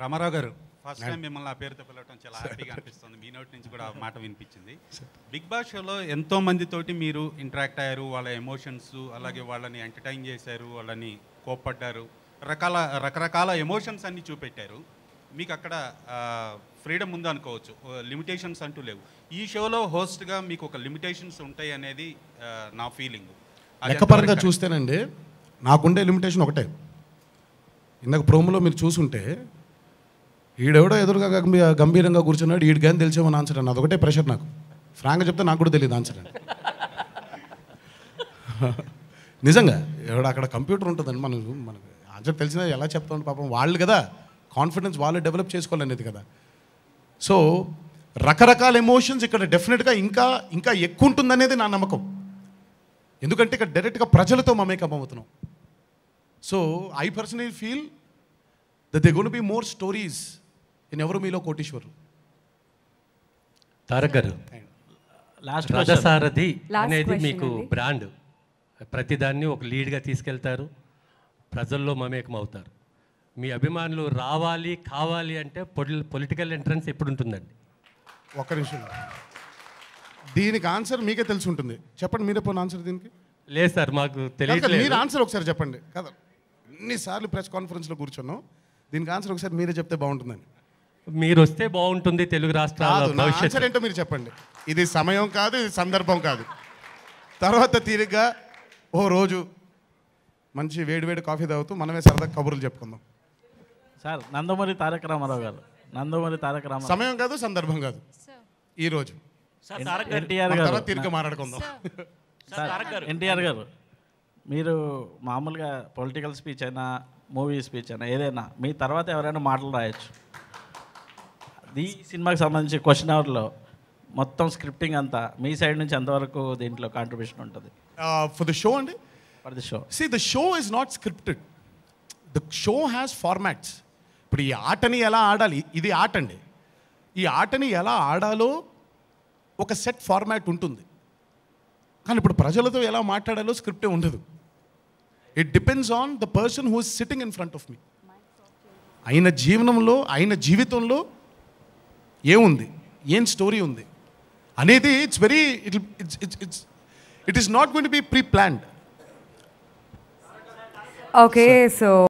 రామారావు గారు first time మిమ్మల్ని ఆ పేరుతో పిలవటం చాలా హ్యాపీగా అనిపిస్తుంది మీ నోటి నుంచి కూడా ఆ మాట వినిపించింది బిగ్ బాస్ షోలో ఎంతో మందితోటి మీరు ఇంటరాక్ట్ అయ్యారు వాళ్ళ ఎమోషన్స్ అలాగే వాళ్ళని ఎంటర్టైన్ చేశారు వాళ్ళని కోప్పడ్డారు రకాల రకరకాల ఎమోషన్స్ అన్ని చూపెట్టారు మీకు అక్కడ ఫ్రీడమ్ ఉంది అనుకోవచ్చు లిమిటేషన్స్ అంటూ లేవు ఈ షోలో హోస్ట్గా మీకు ఒక లిమిటేషన్స్ ఉంటాయి అనేది ఆ, నా ఫీలింగ్ లెక్కపరంగా చూస్తేనండి నాకుండే లిమిటేషన్ ఒకటే ఇందాక ప్రోమోలో మీరు చూసుంటే ఈడెవడో ఎదురుగా గంభీ- గంభీరంగా కూర్చున్నాడు ఈడికి కానీ తెలిసేమని ఆన్సర్ అని అదొకటే ప్రెషర్ నాకు ఫ్రాంక్గా చెప్తే నాకు కూడా తెలియదు ఆన్సర్ అని నిజంగా ఎవడ అక్కడ కంప్యూటర్ ఉంటుందండి మనం మనకు ఆన్సర్ తెలిసినా ఎలా చెప్తాం పాపం వాళ్ళు కదా కాన్ఫిడెన్స్ వాళ్ళు డెవలప్ చేసుకోవాలనేది కదా సో రకరకాల ఎమోషన్స్ ఇక్కడ డెఫినెట్గా ఇంకా ఇంకా ఎక్కువ ఉంటుందనేది నా నమ్మకం ఎందుకంటే ఇక్కడ డైరెక్ట్గా ప్రజలతో మమేకం అవుతున్నాం so I personally feel that they gonna be more stories in ఎవరు మీలో కోటీశ్వరు తారక్ గారు లాస్ట్ రథసారథి Last అనేది question మీకు అండి. బ్రాండ్ ప్రతిదాన్ని ఒక లీడ్గా తీసుకెళ్తారు ప్రజల్లో మమేకం అవుతారు మీ అభిమానులు రావాలి కావాలి అంటే పొలిటికల్ ఎంట్రన్స్ ఎప్పుడు ఉంటుందండి ఒక్క నిమిషం దీనికి ఆన్సర్ మీకే తెలిసి ఉంటుంది చెప్పండి మీరే పోయిన ఆన్సర్ దీనికి లేదు సార్ మాకు కాదు, కాదు, తెలియట్లేదు మీరు ఆన్సర్ ఒకసారి చెప్పండి కదా ఎన్నిసార్లు ప్రెస్ కాన్ఫరెన్స్లో కూర్చున్నాం దీనికి ఆన్సర్ ఒకసారి మీరే చెప్తే బాగుంటుందని మీరు వస్తే బాగుంటుంది తెలుగు రాష్ట్రాల కాదు నా భవిష్యత్తు ఆన్సర్ ఏంటో మీరు చెప్పండి ఇది సమయం కాదు ఇది సందర్భం కాదు తర్వాత తీరిగ్గా ఓ రోజు మంచి వేడివేడి కాఫీ తాగుతూ మనమే సరదా కబుర్లు చెప్పుకుందాం సార్ నందమూరి తారక రామారావు గారు నందమూరి తారక రామారావు సమయం కాదు సందర్భం కాదు ఈ రోజు ఎన్టీఆర్ మన గారు తర్వాత తీరిక మాట్లాడుకుందాం సార్ ఎన్టీఆర్ గారు మీరు మామూలుగా పొలిటికల్ స్పీచ్ అయినా మూవీ స్పీచ్ అయినా ఏదైనా మీ తర్వాత ఎవరైనా మాటలు రాయొచ్చు ఈ సినిమాకి సంబంధించి క్వశ్చన్ అవర్లో మొత్తం స్క్రిప్టింగ్ అంతా మీ సైడ్ నుంచి ఎంతవరకు దీంట్లో కాంట్రిబ్యూషన్ ఉంటుంది ఫర్ ద షో అండి for the show see the show is not scripted the show has formats ఇప్పుడు ఈ ఆటని ఎలా ఆడాలి ఇది ఆట అండి ఈ ఆటని ఎలా ఆడాలో ఒక సెట్ ఫార్మాట్ ఉంటుంది కానీ ఇప్పుడు ప్రజలతో ఎలా మాట్లాడాలో స్క్రిప్టే ఉండదు it depends on the person who is sitting in front of me ఆయన జీవనంలో ఆయన జీవితంలో ఏముంది ఏం స్టోరీ ఉంది అనేది it's very it it's it's it's it is not going to be pre planned Okay, so